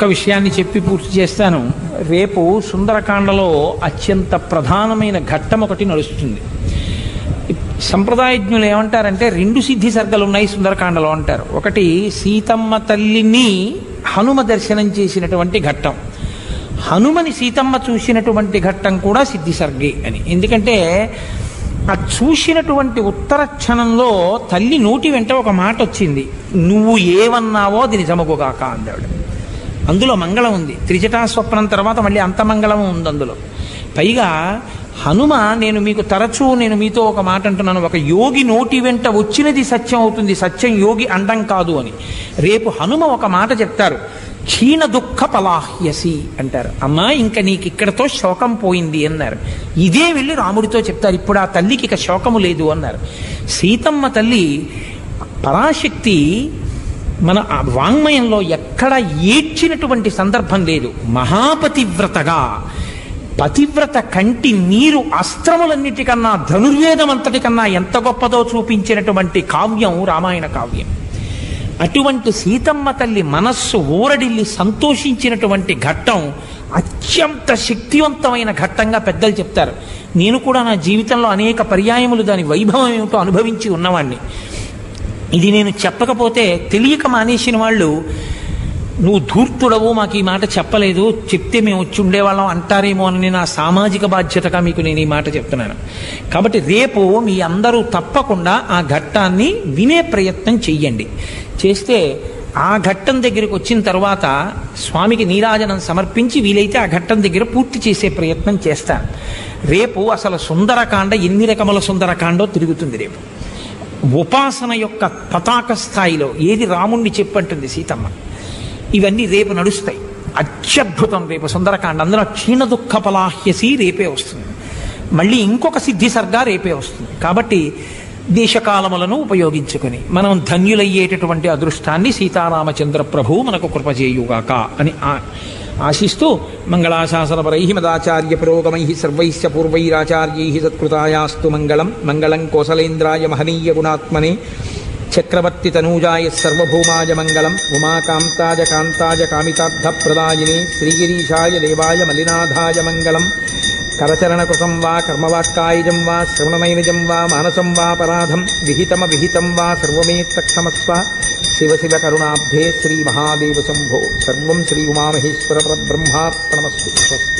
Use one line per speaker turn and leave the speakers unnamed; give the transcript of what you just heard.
ఒక్క విషయాన్ని చెప్పి పూర్తి చేస్తాను రేపు సుందరకాండలో అత్యంత ప్రధానమైన ఘట్టం ఒకటి నడుస్తుంది సంప్రదాయజ్ఞులు ఏమంటారంటే రెండు సిద్ధి సర్గలు ఉన్నాయి సుందరకాండలో అంటారు ఒకటి సీతమ్మ తల్లిని హనుమ దర్శనం చేసినటువంటి ఘట్టం హనుమని సీతమ్మ చూసినటువంటి ఘట్టం కూడా సిద్ధి సర్గే అని ఎందుకంటే ఆ చూసినటువంటి ఉత్తర క్షణంలో తల్లి నోటి వెంట ఒక మాట వచ్చింది నువ్వు ఏమన్నావో అది నిజమగుగాక అందాడు అందులో మంగళం ఉంది త్రిజటా స్వప్నం తర్వాత మళ్ళీ అంత మంగళం ఉంది అందులో పైగా హనుమ నేను మీకు తరచూ నేను మీతో ఒక మాట అంటున్నాను ఒక యోగి నోటి వెంట వచ్చినది సత్యం అవుతుంది సత్యం యోగి అండం కాదు అని రేపు హనుమ ఒక మాట చెప్తారు క్షీణ దుఃఖ పలాహ్యసి అంటారు అమ్మా ఇంకా నీకు ఇక్కడతో శోకం పోయింది అన్నారు ఇదే వెళ్ళి రాముడితో చెప్తారు ఇప్పుడు ఆ తల్లికి ఇక శోకము లేదు అన్నారు సీతమ్మ తల్లి పరాశక్తి మన ఆ వాంగ్మయంలో ఎక్కడ ఏడ్చినటువంటి సందర్భం లేదు మహాపతివ్రతగా పతివ్రత కంటి నీరు అస్త్రములన్నిటికన్నా ధనుర్వేదం అంతటికన్నా ఎంత గొప్పదో చూపించినటువంటి కావ్యం రామాయణ కావ్యం అటువంటి సీతమ్మ తల్లి మనస్సు ఊరడిల్లి సంతోషించినటువంటి ఘట్టం అత్యంత శక్తివంతమైన ఘట్టంగా పెద్దలు చెప్తారు నేను కూడా నా జీవితంలో అనేక పర్యాయములు దాని వైభవం ఏమిటో అనుభవించి ఉన్నవాణ్ణి ఇది నేను చెప్పకపోతే తెలియక మానేసిన వాళ్ళు నువ్వు ధూర్తుడవు మాకు ఈ మాట చెప్పలేదు చెప్తే మేము వచ్చి ఉండేవాళ్ళం అంటారేమో అని నా సామాజిక బాధ్యతగా మీకు నేను ఈ మాట చెప్తున్నాను కాబట్టి రేపు మీ అందరూ తప్పకుండా ఆ ఘట్టాన్ని వినే ప్రయత్నం చెయ్యండి చేస్తే ఆ ఘట్టం దగ్గరికి వచ్చిన తర్వాత స్వామికి నీరాజనం సమర్పించి వీలైతే ఆ ఘట్టం దగ్గర పూర్తి చేసే ప్రయత్నం చేస్తాను రేపు అసలు సుందరకాండ ఎన్ని రకముల సుందరకాండో తిరుగుతుంది రేపు ఉపాసన యొక్క పతాక స్థాయిలో ఏది రాముణ్ణి చెప్పంటుంది సీతమ్మ ఇవన్నీ రేపు నడుస్తాయి అత్యద్భుతం రేపు సుందరకాండ అందులో క్షీణ దుఃఖ పలాహ్యసి రేపే వస్తుంది మళ్ళీ ఇంకొక సిద్ధి సర్గా రేపే వస్తుంది కాబట్టి దేశకాలములను ఉపయోగించుకొని మనం ధన్యులయ్యేటటువంటి అదృష్టాన్ని సీతారామచంద్ర ప్రభు మనకు కృప చేయుగాక అని ఆ- ఆశిస్తూ మంగళాశాసనపరై మదాచార్య పురోగమై సర్వైశ్చ పూర్వైరాచార్యై సత్కృతాయాస్తు మంగళం మంగళం కోసలేంద్రాయ మహనీయ గుణాత్మనే చక్రవర్తి తనూజాయ సర్వభౌమాయ మంగళం ఉమాకాంతాయ కాంతాయ కామితార్థప్రదాయినే శ్రీగిరీశాయ దేవాయ మలినాథాయ మంగళం కరచరణకుసం వా కర్మవాక్కాయజం వా శ్రవణనైనజం వా మానసం వా పరాధం విహితమ విహితం వా సర్వమేత్తక్షమస్వ శివ శివ కరుణాబ్ధే శ్రీ మహాదేవ శంభో సర్వం శ్రీ ఉమామహేశ్వర పరబ్రహ్మార్పణమస్తు స్వస్తి